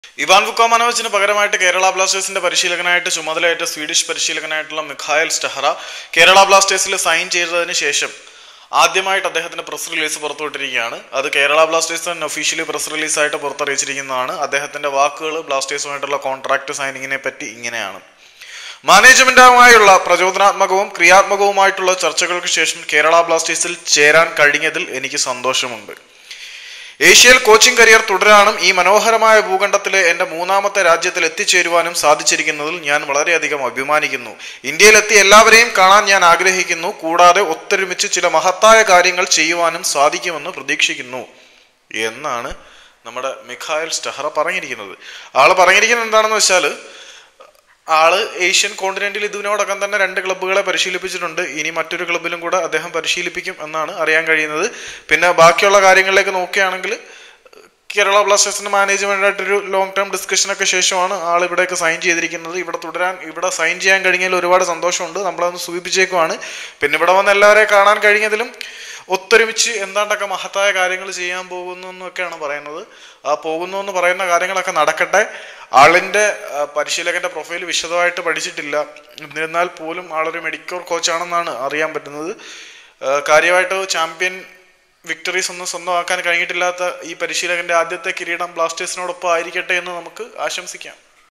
Ivan വുക്കോമനോവിച്ചിന് പകരമായിട്ട് കേരള ബ്ലാസ്റ്റേഴ്സിന്റെ പരിശീലകനായിട്ട് ചുമതലയേറ്റ സ്വീഡിഷ് പരിശീലകനായിട്ടുള്ള മിഖായൽ സ്റ്റഹറ കേരള ബ്ലാസ്റ്റേഴ്സിൽ സൈൻ ചെയ്തതിന് ശേഷം ആദ്യമായിട്ട് അദ്ദേഹത്തിന്റെ പ്രസ് റിലീസ് പുറത്തുവിട്ടിരിക്കുകയാണ് അത് കേരള ബ്ലാസ്റ്റേഴ്സ് തന്നെ ഒഫീഷ്യലി പ്രസ് റിലീസായിട്ട് പുറത്തറിയിച്ചിരിക്കുന്നതാണ് അദ്ദേഹത്തിന്റെ വാക്കുകൾ ബ്ലാസ്റ്റേഴ്സുമായിട്ടുള്ള കോൺട്രാക്ട് സൈനിങ്ങിനെ പറ്റി ഇങ്ങനെയാണ് മാനേജ്മെന്റുമായുള്ള പ്രചോദനാത്മകവും ക്രിയാത്മകവുമായിട്ടുള്ള ചർച്ചകൾക്ക് ശേഷം കേരള ബ്ലാസ്റ്റേഴ്സിൽ ചേരാൻ കഴിഞ്ഞതിൽ എനിക്ക് സന്തോഷമുണ്ട് ഏഷ്യയിൽ കോച്ചിംഗ് കരിയർ തുടരാനും ഈ മനോഹരമായ ഭൂഖണ്ഡത്തിലെ എൻ്റെ മൂന്നാമത്തെ രാജ്യത്തിൽ എത്തിച്ചേരുവാനും സാധിച്ചിരിക്കുന്നതിൽ ഞാൻ വളരെയധികം അഭിമാനിക്കുന്നു ഇന്ത്യയിലെത്തി എല്ലാവരെയും കാണാൻ ഞാൻ ആഗ്രഹിക്കുന്നു കൂടാതെ ഒത്തൊരുമിച്ച് ചില മഹത്തായ കാര്യങ്ങൾ ചെയ്യുവാനും സാധിക്കുമെന്ന് പ്രതീക്ഷിക്കുന്നു എന്നാണ് നമ്മുടെ മിഖായൽ സ്റ്റഹറ പറഞ്ഞിരിക്കുന്നത് ആള് പറഞ്ഞിരിക്കുന്നത് എന്താണെന്ന് വെച്ചാൽ ആള് ഏഷ്യൻ കോണ്ടിനെന്റിൽ ഇതിനോടകം തന്നെ രണ്ട് ക്ലബ്ബുകളെ പരിശീലിപ്പിച്ചിട്ടുണ്ട് ഇനി മറ്റൊരു ക്ലബിലും കൂടെ അദ്ദേഹം പരിശീലിപ്പിക്കും എന്നാണ് അറിയാൻ കഴിയുന്നത് പിന്നെ ബാക്കിയുള്ള കാര്യങ്ങളിലേക്ക് നോക്കുകയാണെങ്കിൽ കേരള ബ്ലാസ്റ്റേഴ്സിന്റെ മാനേജ്മെന്റായിട്ടൊരു ലോങ് ടേം ഡിസ്കഷനൊക്കെ ശേഷമാണ് ആൾ ഇവിടേക്ക് സൈൻ ചെയ്തിരിക്കുന്നത് ഇവിടെ തുടരാൻ ഇവിടെ സൈൻ ചെയ്യാൻ കഴിഞ്ഞതിൽ ഒരുപാട് സന്തോഷമുണ്ട് നമ്മളതൊന്ന് സൂചിപ്പിച്ചേക്കുവാണ് പിന്നെ ഇവിടെ വന്ന് എല്ലാവരെയും കാണാൻ കഴിഞ്ഞതിലും ഒത്തൊരുമിച്ച് എന്താണ്ടൊക്കെ മഹത്തായ കാര്യങ്ങൾ ചെയ്യാൻ പോകുന്നു എന്നൊക്കെയാണ് പറയുന്നത് ആ പോകുന്നു എന്ന് പറയുന്ന കാര്യങ്ങളൊക്കെ നടക്കട്ടെ ആളിൻ്റെ ആ, പരിശീലകന്റെ പ്രൊഫൈൽ വിശദമായിട്ട് പഠിച്ചിട്ടില്ല എന്നിരുന്നാൽ പോലും ആളൊരു മെഡിക്കൽ കോച്ചാണെന്നാണ് അറിയാൻ പറ്റുന്നത് ആ, കാര്യമായിട്ട് ചാമ്പ്യൻ വിക്ടറീസ് ഒന്നും സ്വന്തമാക്കാൻ കഴിഞ്ഞിട്ടില്ലാത്ത ഈ പരിശീലകന്റെ ആദ്യത്തെ കിരീടം ബ്ലാസ്റ്റേഴ്സിനോടൊപ്പം ആയിരിക്കട്ടെ എന്ന് നമുക്ക് ആശംസിക്കാം